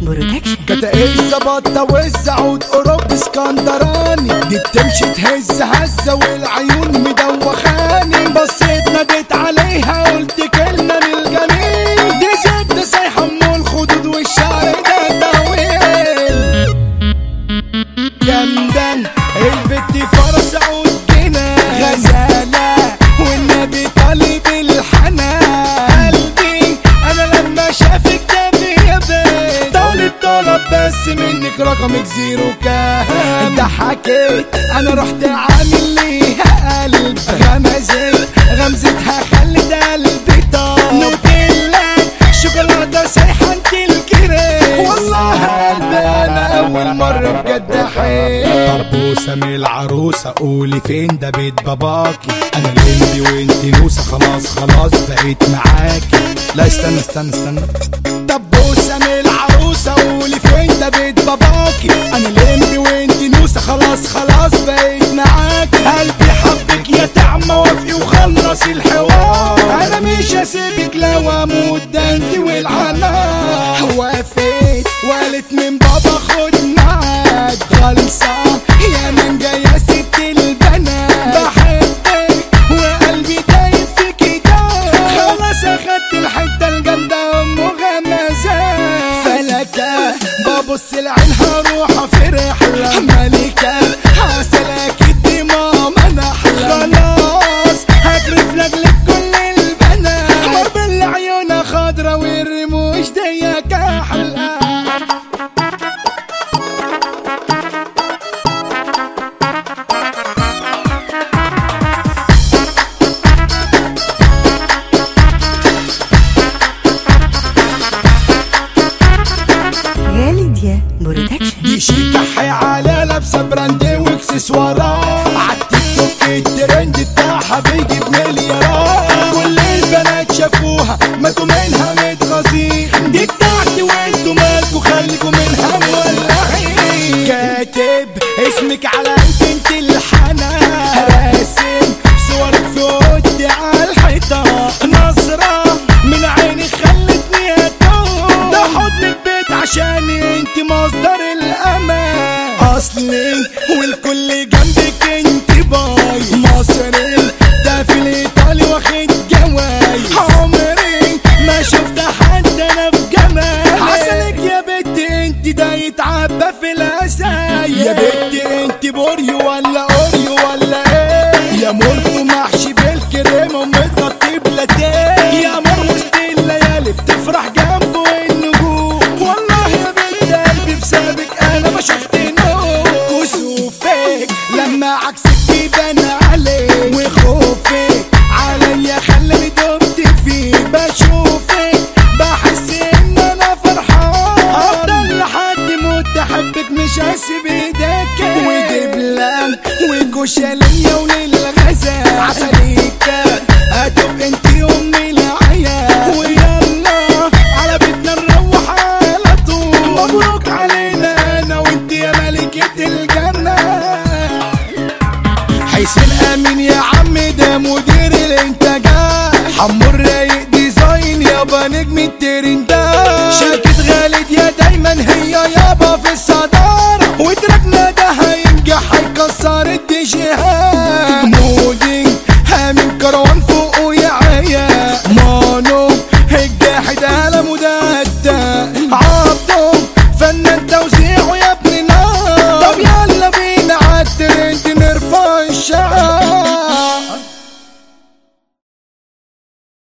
برودكشن كتاقية بطة والزعود أوروبي اسكندراني دي بتمشي تهز هزة والعيون مدوخاني بصيت ناديت عليها قلت كلمة للجميل دي ست سايحة ام الخدود والشعر ده طويل جمدان البت فرس عود جنان غزالة والنبي طالب الحنان قلبي انا لما شافك ده بيبان طالب طلب بس منك رقمك زيرو كام ضحكت انا رحت عامل ليها قلب غمزت غمزتها خلت قلبي طار نوتيلا شوكولاته سايحه انت الكريم والله قلبي انا اول مره بجد حيل طب بوسه من العروسه قولي فين ده بيت باباكي انا لمبي وانت نوسه خلاص خلاص بقيت معاكي لا استنى استنى استنى طب بوسه من العروسه قولي فين ده بيت باباكي انا لمبي وانت نوسه خلاص خلاص بقيت معاك قلبي حبك يا تعمى وافقي وخلص الحوار انا مش هسيبك لو اموت ده انت والعناء وافيت وقالت من بابا خد معاك خلصة يا من جاية ست البنات بحبك وقلبي دايب فيكي ده خلاص اخدت الحتة الجامدة ام غمزات فلكة ببص لعينها روحها في رحلة ملكة عسلك دي ماما نحلة خلاص هجرف لجلك كل البنات مر بالعيونها خضرا والرموش ديك احلى غالي برودكشن دي شيكة حي على لابسة براند واكسسوارات عالتيك توك الترند بتاعها بيجيب مليارات كل البنات شافوها ماتوا منها متغاظين دي بتاعتي وانتوا مالكوا خليكوا منها مولعين كاتب اسمك على قلب انت الحنان راسم صورك في اوضتي على الحيطة نظرة من عيني خلتني اتوه ده حضنك بيت عشان انت مصدر الامان اصلي والكل جنبك انت باي مصري ده في الايطالي واخد جواي عمري ما شفت حد انا في جمالك عسلك يا بت انت ده يتعبى في الاسايا يا بت انت بوريو ولا اوريو ولا ايه يا مرقو محشي بالكريمه ومتغطي بلاتيه يا مر وسط الليالي بتفرح جنبه النجوم والله يا بنت قلبي بسببك انا ما شفت نور كسوفك لما عكسك يبان عليك وخوفك عليا خلاني دمت فيك بشوفك بحس ان انا فرحان افضل لحد موت احبك مش هسيب ايدك ودبلان وكشالية وللغزال عسليكة هتبقى انت امي العيال ويلا على بيتنا نروح على طول مبروك علينا انا وانت يا ملكة الجنة حيث الامين يا عم ده مدير الانتاجات حمو الرايق ديزاين يابا نجم الترندات شركة غالد يا دايما هي يابا في الصدارة وتراك